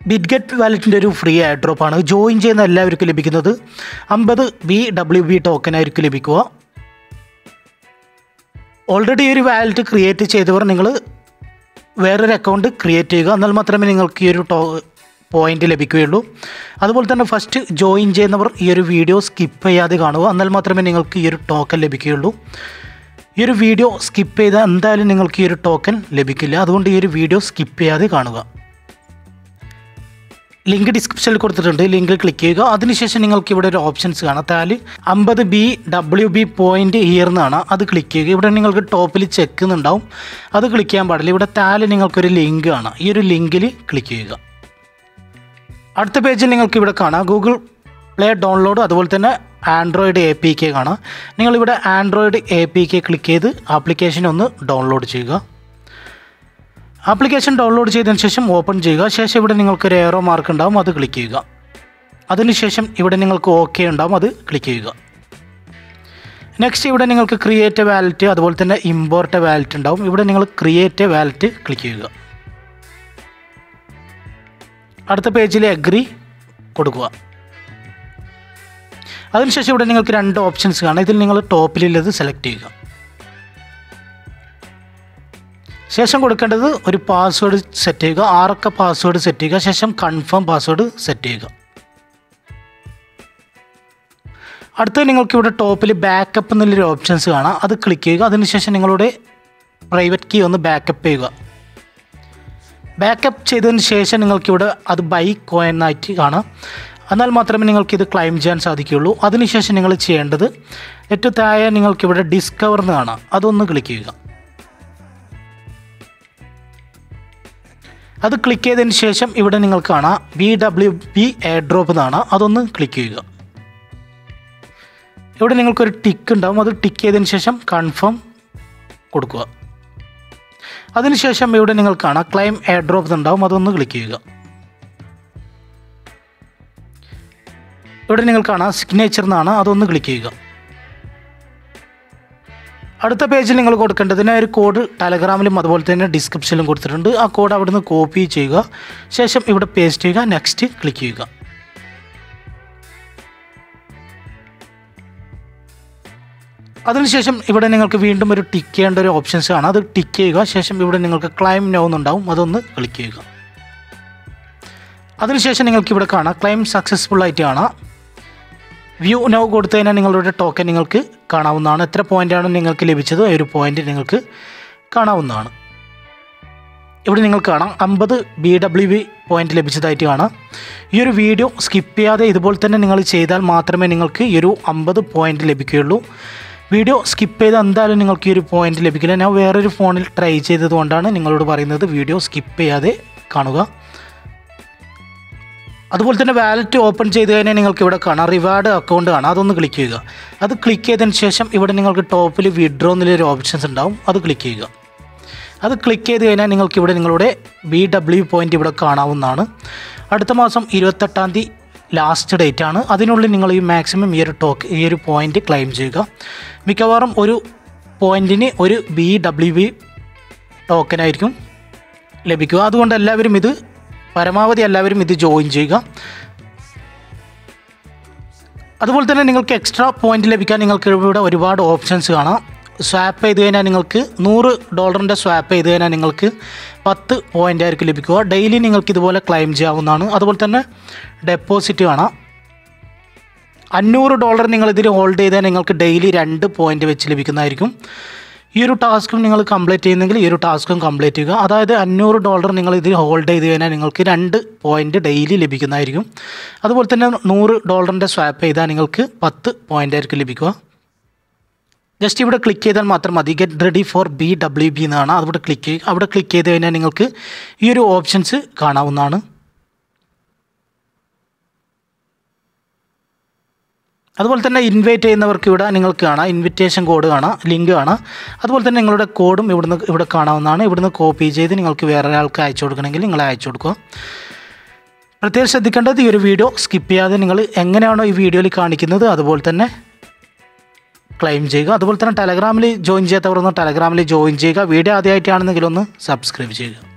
Bitget വാലറ്റിൻ്റെ ഒരു free air ഡ്രോപ്പാണ് join ചെയ്യുന്ന എല്ലാവർക്കും ലഭിക്കുന്നത് അമ്പത് ബി ഡബ്ല്യു ബി ടോക്കൺ ആയിരിക്കും ലഭിക്കുക ഓൾറെഡി ഒരു വാലറ്റ് ക്രിയേറ്റ് ചെയ്തവർ നിങ്ങൾ വേറൊരു അക്കൗണ്ട് ക്രിയേറ്റ് ചെയ്യുക എന്നാൽ മാത്രമേ നിങ്ങൾക്ക് ഈ ഒരു ടോ പോയിന്റ് ലഭിക്കുകയുള്ളൂ അതുപോലെ തന്നെ ഫസ്റ്റ് ജോയിൻ ചെയ്യുന്നവർ ഈ ഒരു വീഡിയോ സ്കിപ്പ് ചെയ്യാതെ കാണുക എന്നാൽ മാത്രമേ നിങ്ങൾക്ക് ഈ ഒരു ടോക്കൺ ലഭിക്കുകയുള്ളൂ ഈ ഒരു വീഡിയോ സ്കിപ്പ് ചെയ്താൽ എന്തായാലും നിങ്ങൾക്ക് ഈ ഒരു ടോക്കൺ ലഭിക്കില്ല അതുകൊണ്ട് ഈ ഒരു വീഡിയോ സ്കിപ്പ് ചെയ്യാതെ കാണുക ലിങ്ക് ഡിസ്ക്രിപ്ഷനിൽ കൊടുത്തിട്ടുണ്ട് ലിങ്കിൽ ക്ലിക്ക് ചെയ്യുക അതിനുശേഷം നിങ്ങൾക്ക് ഇവിടെ ഒരു ഓപ്ഷൻസ് കാണാം താല് അമ്പത് B W B point year എന്നാണ് അത് ക്ലിക്ക് ചെയ്യുക ഇവിടെ നിങ്ങൾക്ക് ടോപ്പിൽ ചെക്ക് എന്നുണ്ടാവും അത് ക്ലിക്ക് ചെയ്യാൻ പാടില്ല ഇവിടെ താല് നിങ്ങൾക്കൊരു ലിങ്ക് കാണാം ഈ ഒരു ലിങ്കിൽ ക്ലിക്ക് ചെയ്യുക അടുത്ത പേജിൽ നിങ്ങൾക്ക് ഇവിടെ കാണാം ഗൂഗിൾ പ്ലേ ഡൗൺലോഡ് അതുപോലെ തന്നെ ആൻഡ്രോയിഡ് എ പി കെ കാണാം നിങ്ങളിവിടെ android A P K click ചെയ്ത് ആപ്ലിക്കേഷൻ ഒന്ന് ഡൗൺലോഡ് ചെയ്യുക ആപ്ലിക്കേഷൻ ഡൗൺലോഡ് ചെയ്തതിന് ശേഷം ഓപ്പൺ ചെയ്യുക ശേഷം ഇവിടെ നിങ്ങൾക്കൊരു എയറോ മാർക്ക് ഉണ്ടാവും അത് ക്ലിക്ക് ചെയ്യുക അതിനുശേഷം ഇവിടെ നിങ്ങൾക്ക് ഓക്കെ ഉണ്ടാവും അത് ക്ലിക്ക് ചെയ്യുക നെക്സ്റ്റ് ഇവിടെ നിങ്ങൾക്ക് ക്രിയേറ്റ് വാലറ്റ് അതുപോലെ തന്നെ ഇമ്പോർട്ട് വാലറ്റ് ഉണ്ടാവും ഇവിടെ നിങ്ങൾ ക്രിയേറ്റ് വാലറ്റ് ക്ലിക്ക് ചെയ്യുക അടുത്ത പേജിൽ അഗ്രി കൊടുക്കുക അതിനുശേഷം ഇവിടെ നിങ്ങൾക്ക് രണ്ട് ഓപ്ഷൻസ് കാണാം ഇതിൽ നിങ്ങൾ ടോപ്പിലുള്ളത് സെലക്ട് ചെയ്യുക ശേഷം കൊടുക്കേണ്ടത് ഒരു പാസ്വേഡ് സെറ്റ് ചെയ്യുക ആറക്ക പാസ്വേഡ് സെറ്റ് ചെയ്യുക ശേഷം കൺഫേം പാസ്വേഡ് സെറ്റ് ചെയ്യുക അടുത്ത് നിങ്ങൾക്ക് ഇവിടെ ടോപ്പിൽ ബാക്കപ്പ് എന്നുള്ളൊരു ഓപ്ഷൻസ് കാണാം അത് ക്ലിക്ക് ചെയ്യുക അതിനുശേഷം നിങ്ങളുടെ പ്രൈവറ്റ് കീ ഒന്ന് ബാക്കപ്പ് ചെയ്യുക ബാക്കപ്പ് ചെയ്തതിന് ശേഷം നിങ്ങൾക്കിവിടെ അത് ബൈ കോയിൻ ആയിട്ട് കാണാം എന്നാൽ മാത്രമേ നിങ്ങൾക്കിത് ക്ലൈം ചെയ്യാൻ സാധിക്കുകയുള്ളൂ അതിനുശേഷം നിങ്ങൾ ചെയ്യേണ്ടത് ഏറ്റവും താഴെ നിങ്ങൾക്കിവിടെ ഡിസ്കവർ എന്ന് കാണാം അതൊന്ന് ക്ലിക്ക് ചെയ്യുക അത് ക്ലിക്ക് ചെയ്തതിന് ശേഷം ഇവിടെ നിങ്ങൾക്ക് കാണാം B W B airdrop എന്നാണ് അതൊന്ന് ക്ലിക്ക് ചെയ്യുക ഇവിടെ നിങ്ങൾക്കൊരു ടിക്ക് ഉണ്ടാവും അത് ടിക്ക് ചെയ്തതിന് ശേഷം കൺഫേം കൊടുക്കുക അതിനുശേഷം ഇവിടെ നിങ്ങൾ കാണാം ക്ലൈം എയർ ഡ്രോപ്പ് ഉണ്ടാവും അതൊന്ന് ക്ലിക്ക് ചെയ്യുക ഇവിടെ നിങ്ങൾ കാണാം സിഗ്നേച്ചർ എന്നാണ് അതൊന്ന് ക്ലിക്ക് ചെയ്യുക അടുത്ത പേജിൽ നിങ്ങൾ കൊടുക്കേണ്ടതിന് ഒരു കോഡ് ടെലഗ്രാമിലും അതുപോലെ തന്നെ ഡിസ്ക്രിപ്ഷനിലും കൊടുത്തിട്ടുണ്ട് ആ കോഡ് അവിടുന്ന് കോപ്പി ചെയ്യുക ശേഷം ഇവിടെ പേസ്റ്റ് ചെയ്യുക നെക്സ്റ്റ് ക്ലിക്ക് ചെയ്യുക അതിനുശേഷം ഇവിടെ നിങ്ങൾക്ക് വീണ്ടും ഒരു ടിക്ക് ചെയ്യേണ്ട ഒരു ഓപ്ഷൻസ് ആണ് അത് ടിക്ക് ചെയ്യുക ശേഷം ഇവിടെ നിങ്ങൾക്ക് ക്ലൈം നോ എന്നുണ്ടാവും അതൊന്ന് ക്ലിക്ക് ചെയ്യുക അതിനുശേഷം നിങ്ങൾക്ക് ഇവിടെ കാണാം ക്ലൈം സക്സസ്ഫുൾ ആയിട്ട് കാണാം വ്യൂ നോ കൊടുത്തു കഴിഞ്ഞാൽ നിങ്ങളുടെ ടോക്കൺ നിങ്ങൾക്ക് കാണാവുന്നതാണ് എത്ര പോയിൻ്റാണ് നിങ്ങൾക്ക് ലഭിച്ചത് ആ ഒരു പോയിൻ്റ് നിങ്ങൾക്ക് കാണാവുന്നതാണ് ഇവിടെ നിങ്ങൾക്ക് കാണാം അമ്പത് ബി ഡബ്ല്യു ബി പോയിൻ്റ് ലഭിച്ചതായിട്ട് കാണാം ഈ ഒരു വീഡിയോ സ്കിപ്പ് ചെയ്യാതെ ഇതുപോലെ തന്നെ നിങ്ങൾ ചെയ്താൽ മാത്രമേ നിങ്ങൾക്ക് ഈ ഒരു അമ്പത് പോയിൻ്റ് ലഭിക്കുകയുള്ളൂ വീഡിയോ സ്കിപ്പ് ചെയ്ത് എന്തായാലും നിങ്ങൾക്ക് ഈ ഒരു പോയിൻ്റ് ലഭിക്കില്ല ഞാൻ വേറൊരു ഫോണിൽ ട്രൈ ചെയ്തതുകൊണ്ടാണ് നിങ്ങളോട് പറയുന്നത് വീഡിയോ സ്കിപ്പ് ചെയ്യാതെ കാണുക അതുപോലെ തന്നെ വാലറ്റ് ഓപ്പൺ ചെയ്ത് കഴിഞ്ഞാൽ നിങ്ങൾക്ക് ഇവിടെ കാണാം റിവാർഡ് അക്കൗണ്ട് കാണാം അതൊന്ന് ക്ലിക്ക് ചെയ്യുക അത് ക്ലിക്ക് ചെയ്തതിന് ശേഷം ഇവിടെ നിങ്ങൾക്ക് ടോപ്പിൽ വിഡ്രോ എന്നുള്ളൊരു ഓപ്ഷൻസ് ഉണ്ടാവും അത് ക്ലിക്ക് ചെയ്യുക അത് ക്ലിക്ക് ചെയ്ത് കഴിഞ്ഞാൽ നിങ്ങൾക്ക് ഇവിടെ നിങ്ങളുടെ ബി ഡബ്ല്യു പോയിൻ്റ് ഇവിടെ കാണാവുന്നതാണ് അടുത്ത മാസം ഇരുപത്തെട്ടാം തീയതി ലാസ്റ്റ് ഡേറ്റ് ആണ് അതിനുള്ളിൽ നിങ്ങൾ ഈ മാക്സിമം ഈ ഒരു ടോക്ക് ഈ ഒരു പോയിൻ്റ് ക്ലെയിം ചെയ്യുക മിക്കവാറും ഒരു പോയിൻറ്റിന് ഒരു ബി ഡബ്ല്യു ബി ടോക്കനായിരിക്കും ലഭിക്കുക അതുകൊണ്ട് എല്ലാവരും ഇത് പരമാവധി എല്ലാവരും ഇത് ജോയിൻ ചെയ്യുക അതുപോലെ തന്നെ നിങ്ങൾക്ക് എക്സ്ട്രാ പോയിന്റ് ലഭിക്കാൻ നിങ്ങൾക്ക് ഇവിടെ ഒരുപാട് ഓപ്ഷൻസ് കാണാം സ്വാപ്പ് ചെയ്ത് കഴിഞ്ഞാൽ നിങ്ങൾക്ക് നൂറ് ഡോളറിൻ്റെ സ്വാപ്പ് ചെയ്ത് കഴിഞ്ഞാൽ നിങ്ങൾക്ക് പത്ത് പോയിൻ്റ് ആയിരിക്കും ലഭിക്കുക ഡെയിലി നിങ്ങൾക്ക് ഇതുപോലെ ക്ലെയിം ചെയ്യാവുന്നതാണ് അതുപോലെ തന്നെ ഡെപ്പോസിറ്റ് കാണാം അഞ്ഞൂറ് ഡോളർ നിങ്ങൾ ഇതിൽ ഹോൾഡ് ചെയ്താൽ നിങ്ങൾക്ക് ഡെയിലി രണ്ട് പോയിൻ്റ് വെച്ച് ലഭിക്കുന്നതായിരിക്കും ഈ ഒരു ടാസ്കും നിങ്ങൾ കംപ്ലീറ്റ് ചെയ്യുന്നെങ്കിൽ ഈ ഒരു ടാസ്കും കംപ്ലീറ്റ് ചെയ്യുക അതായത് അഞ്ഞൂറ് ഡോളർ നിങ്ങൾ ഇതിൽ ഹോൾഡ് ചെയ്ത് കഴിഞ്ഞാൽ നിങ്ങൾക്ക് രണ്ട് പോയിൻ്റ് ഡെയിലി ലഭിക്കുന്നതായിരിക്കും അതുപോലെ തന്നെ നൂറ് ഡോളറിൻ്റെ സ്വാപ്പ് ചെയ്താൽ നിങ്ങൾക്ക് പത്ത് പോയിൻ്റ് ആയിരിക്കും ലഭിക്കുക ജസ്റ്റ് ഇവിടെ ക്ലിക്ക് ചെയ്താൽ മാത്രം മതി get ready for B W B എന്നാണ് അവിടെ ക്ലിക്ക് ചെയ്യുക അവിടെ ക്ലിക്ക് ചെയ്ത് കഴിഞ്ഞാൽ നിങ്ങൾക്ക് ഈ ഒരു ഓപ്ഷൻസ് കാണാവുന്നതാണ് അതുപോലെ തന്നെ ഇൻവൈറ്റ് ചെയ്യുന്നവർക്ക് ഇവിടെ നിങ്ങൾക്ക് കാണാം ഇൻവിറ്റേഷൻ കോഡ് കാണാം ലിങ്ക് കാണാം അതുപോലെ തന്നെ നിങ്ങളുടെ കോഡും ഇവിടുന്ന് ഇവിടെ കാണാവുന്നതാണ് ഇവിടുന്ന് കോപ്പി ചെയ്ത് നിങ്ങൾക്ക് വേറെ ഒരാൾക്ക് അയച്ചു കൊടുക്കണമെങ്കിൽ നിങ്ങൾ അയച്ചു കൊടുക്കുക പ്രത്യേകം ശ്രദ്ധിക്കേണ്ടത് ഈ ഒരു വീഡിയോ സ്കിപ്പ് ചെയ്യാതെ നിങ്ങൾ എങ്ങനെയാണോ ഈ വീഡിയോയിൽ കാണിക്കുന്നത് അതുപോലെ തന്നെ ക്ലെയിം ചെയ്യുക അതുപോലെ തന്നെ ടെലഗ്രാമിൽ ജോയിൻ ചെയ്യാത്തവർ ഒന്ന് ടെലഗ്രാമിൽ ജോയിൻ ചെയ്യുക വീഡിയോ ആദ്യമായിട്ടാണെന്നെങ്കിൽ ഒന്ന് സബ്സ്ക്രൈബ് ചെയ്യുക